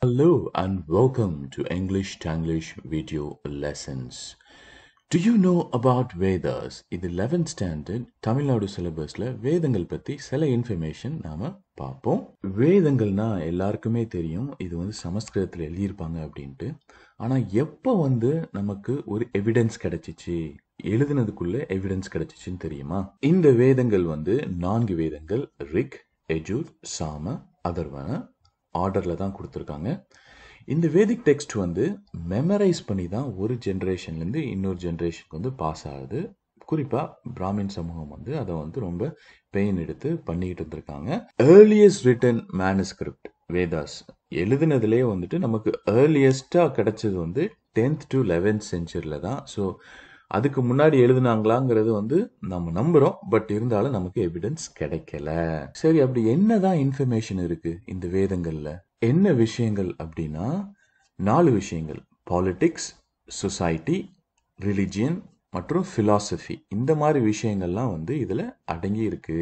Hello and welcome to English Tanglish video lessons. Do you know about Vedas? இது 11th standard Tamil Nadu சிலபஸ்ல வேதங்கள் பத்தி சில information நாம பார்ப்போம் வேதங்கள்னா எல்லாருக்குமே தெரியும் இது வந்து சமஸ்கிருதத்தில் எழுதியிருப்பாங்க அப்படின்ட்டு ஆனா எப்போ வந்து நமக்கு ஒரு எவிடன்ஸ் கிடைச்சிச்சு எழுதுனதுக்குள்ள எவிடன்ஸ் கிடைச்சிச்சுன்னு தெரியுமா இந்த வேதங்கள் வந்து நான்கு வேதங்கள் ரிக் எஜுர் சாம அதர்வன ஆர்டரில் தான் கொடுத்துருக்காங்க இந்த வேதிக் டெக்ஸ்ட் வந்து மெமரைஸ் பண்ணி தான் ஒரு ஜென்ரேஷன்லேருந்து இன்னொரு ஜென்ரேஷனுக்கு வந்து பாஸ் ஆகுது குறிப்பாக பிராமின் சமூகம் வந்து அதை வந்து ரொம்ப பெயின் எடுத்து பண்ணிக்கிட்டு இருந்திருக்காங்க ஏர்லியஸ்ட் ரிட்டன் மேனுஸ்கிரிப்ட் வேதாஸ் எழுதுனதுலேயே வந்துட்டு நமக்கு ஏர்லியஸ்ட்டாக கிடைச்சது வந்து டென்த் டு லெவன்த் செஞ்சுரியில் தான் ஸோ அதுக்கு முன்னாடி எழுதுனாங்களாங்கிறது வந்து நம்ம நம்புறோம் பட் இருந்தாலும் நமக்கு எவிடன்ஸ் கிடைக்கல சரி அப்படி என்னதான் இன்ஃபர்மேஷன் இருக்கு இந்த வேதங்கள்ல என்ன விஷயங்கள் அப்படின்னா நாலு விஷயங்கள் பாலிடிக்ஸ் சொசைட்டி ரிலிஜியன் மற்றும் ஃபிலாசபி இந்த மாதிரி விஷயங்கள்லாம் வந்து இதில் அடங்கி இருக்கு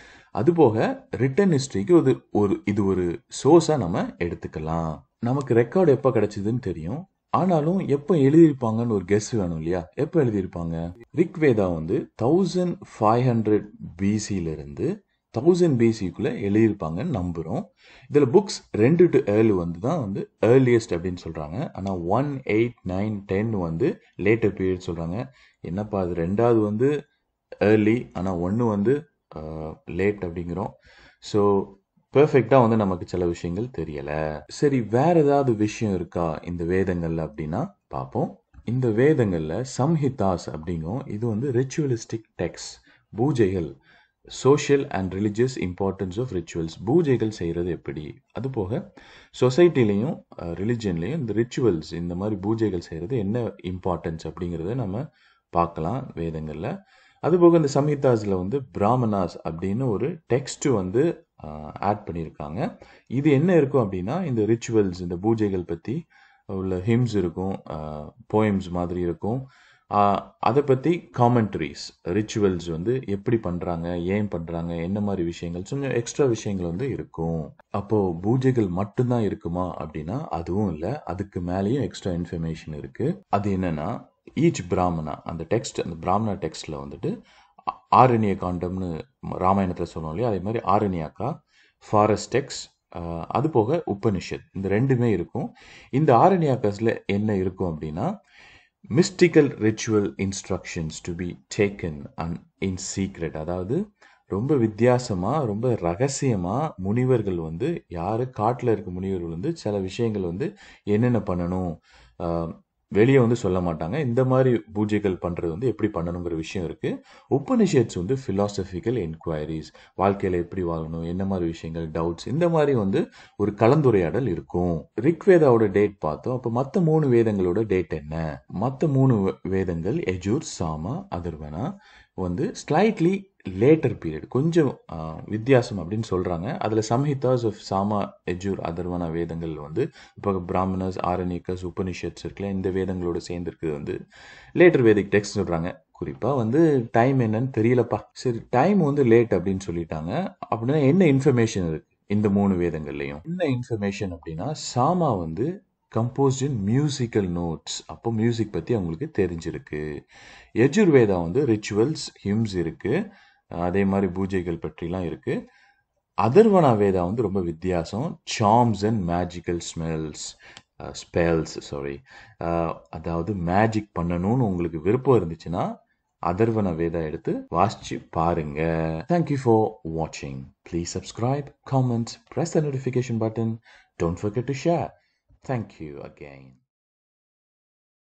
அதுபோக ரிட்டன் ஹிஸ்ட்ரிக்கு ஒரு ஒரு இது ஒரு சோர்ஸாக நம்ம எடுத்துக்கலாம் நமக்கு ரெக்கார்டு எப்போ கிடைச்சதுன்னு தெரியும் ஆனாலும் எப்போ எழுதியிருப்பாங்கன்னு ஒரு கெஸ் வேணும் இல்லையா எப்போ எழுதியிருப்பாங்க ரிக்வேதா வந்து தௌசண்ட் ஃபைவ் ஹண்ட்ரட் பிசியிலிருந்து தௌசண்ட் பிசிக்குள்ளே எழுதியிருப்பாங்கன்னு நம்புகிறோம் இதில் புக்ஸ் ரெண்டு டு ஏழு வந்து தான் வந்து ஏர்லியஸ்ட் அப்படின்னு சொல்கிறாங்க ஆனால் ஒன் எயிட் நைன் டென் வந்து லேட்டர் பீரியட் சொல்கிறாங்க என்னப்பா அது ரெண்டாவது வந்து ஏர்லி ஆனால் ஒன்று வந்து லேட் அப்படிங்கிறோம் ஸோ பெர்ஃபெக்டாக வந்து நமக்கு சில விஷயங்கள் தெரியல சரி வேற ஏதாவது விஷயம் இருக்கா இந்த வேதங்கள்ல அப்படின்னா பார்ப்போம் இந்த வேதங்கள்ல சம்ஹிதாஸ் அப்படிங்கும் இது வந்து ரிச்சுவலிஸ்டிக் டெக்ஸ் பூஜைகள் social and religious importance of rituals பூஜைகள் செய்கிறது எப்படி அது போக சொசைட்டிலையும் ரிலிஜியன்லையும் இந்த ரிச்சுவல்ஸ் இந்த மாதிரி பூஜைகள் செய்கிறது என்ன இம்பார்ட்டன்ஸ் அப்படிங்கிறத நம்ம பார்க்கலாம் வேதங்களில் அதுபோக இந்த சம்ஹிதாஸில் வந்து பிராமணாஸ் அப்படின்னு ஒரு டெக்ஸ்ட் வந்து ஆட் பண்ணியிருக்காங்க இது என்ன இருக்கும் அப்படின்னா இந்த ரிச்சுவல்ஸ் இந்த பூஜைகள் பற்றி உள்ள ஹிம்ஸ் இருக்கும் போயம்ஸ் மாதிரி இருக்கும் அதை பற்றி காமெண்ட்ரிஸ் ரிச்சுவல்ஸ் வந்து எப்படி பண்ணுறாங்க ஏன் பண்ணுறாங்க என்ன மாதிரி விஷயங்கள் கொஞ்சம் எக்ஸ்ட்ரா விஷயங்கள் வந்து இருக்கும் அப்போது பூஜைகள் மட்டும்தான் இருக்குமா அப்படின்னா அதுவும் இல்லை அதுக்கு மேலேயும் எக்ஸ்ட்ரா இன்ஃபர்மேஷன் இருக்குது அது என்னென்னா ஈச் பிராமணா அந்த டெக்ஸ்ட் அந்த பிராமணா டெக்ஸ்டில் வந்துட்டு ஆரண்ய காண்டம்னு ராமாயணத்தில் சொன்னோம் இல்லையா அதே மாதிரி ஆரண்யாக்கா ஃபாரஸ்ட் டெக்ஸ் அது போக உபனிஷத் இந்த ரெண்டுமே இருக்கும் இந்த ஆரண்யாக்காஸில் என்ன இருக்கும் அப்படின்னா mystical ritual instructions to be taken and in secret அதாவது ரொம்ப வித்தியாசமாக ரொம்ப ரகசியமாக முனிவர்கள் வந்து யார் காட்டில் இருக்க முனிவர்கள் வந்து சில விஷயங்கள் வந்து என்னென்ன பண்ணணும் வெளியே வந்து சொல்ல மாட்டாங்க இந்த மாதிரி பூஜைகள் பண்ணுறது வந்து எப்படி பண்ணணுங்கிற விஷயம் இருக்குது உப்பனிஷேட்ஸ் வந்து ஃபிலாசபிக்கல் என்கொயரிஸ் வாழ்க்கையில் எப்படி வாழணும் என்ன மாதிரி விஷயங்கள் டவுட்ஸ் இந்த மாதிரி வந்து ஒரு கலந்துரையாடல் இருக்கும் ரிக்வேதாவோட டேட் பார்த்தோம் அப்போ மற்ற மூணு வேதங்களோட டேட் என்ன மற்ற மூணு வேதங்கள் எஜூர் சாமா அதர்வனா வந்து ஸ்லைட்லி லேட்டர் பீரியட் கொஞ்சம் வித்தியாசம் அப்படின்னு சொல்கிறாங்க அதில் சம்ஹிதாஸ் ஆஃப் சாமா எஜூர் அதர்வனா வேதங்கள் வந்து இப்போ பிராமணஸ் ஆரணிகஸ் உபனிஷத்ஸ் இருக்குல்ல இந்த வேதங்களோட சேர்ந்துருக்கு வந்து லேட்டர் வேதிக் டெக்ஸ்ட் சொல்கிறாங்க குறிப்பாக வந்து டைம் என்னன்னு தெரியலப்பா சரி டைம் வந்து லேட் அப்படின்னு சொல்லிட்டாங்க அப்படின்னா என்ன இன்ஃபர்மேஷன் இருக்கு இந்த மூணு வேதங்கள்லையும் என்ன இன்ஃபர்மேஷன் அப்படின்னா சாமா வந்து கம்போஸ்ட் இன் மியூசிக்கல் நோட்ஸ் அப்போ மியூசிக் பற்றி அவங்களுக்கு தெரிஞ்சிருக்கு யஜுர்வேதா வந்து ரிச்சுவல்ஸ் ஹிம்ஸ் இருக்குது அதே மாதிரி பூஜைகள் பற்றிலாம் இருக்குது அதர்வனா வேதா வந்து ரொம்ப வித்தியாசம் charms and magical smells spells sorry அதாவது மேஜிக் பண்ணணும்னு உங்களுக்கு விருப்பம் இருந்துச்சுன்னா அதர்வன வேதா எடுத்து வாசிச்சு பாருங்க தேங்க்யூ ஃபார் வாட்சிங் please subscribe comment press the notification button don't forget to share Thank you again.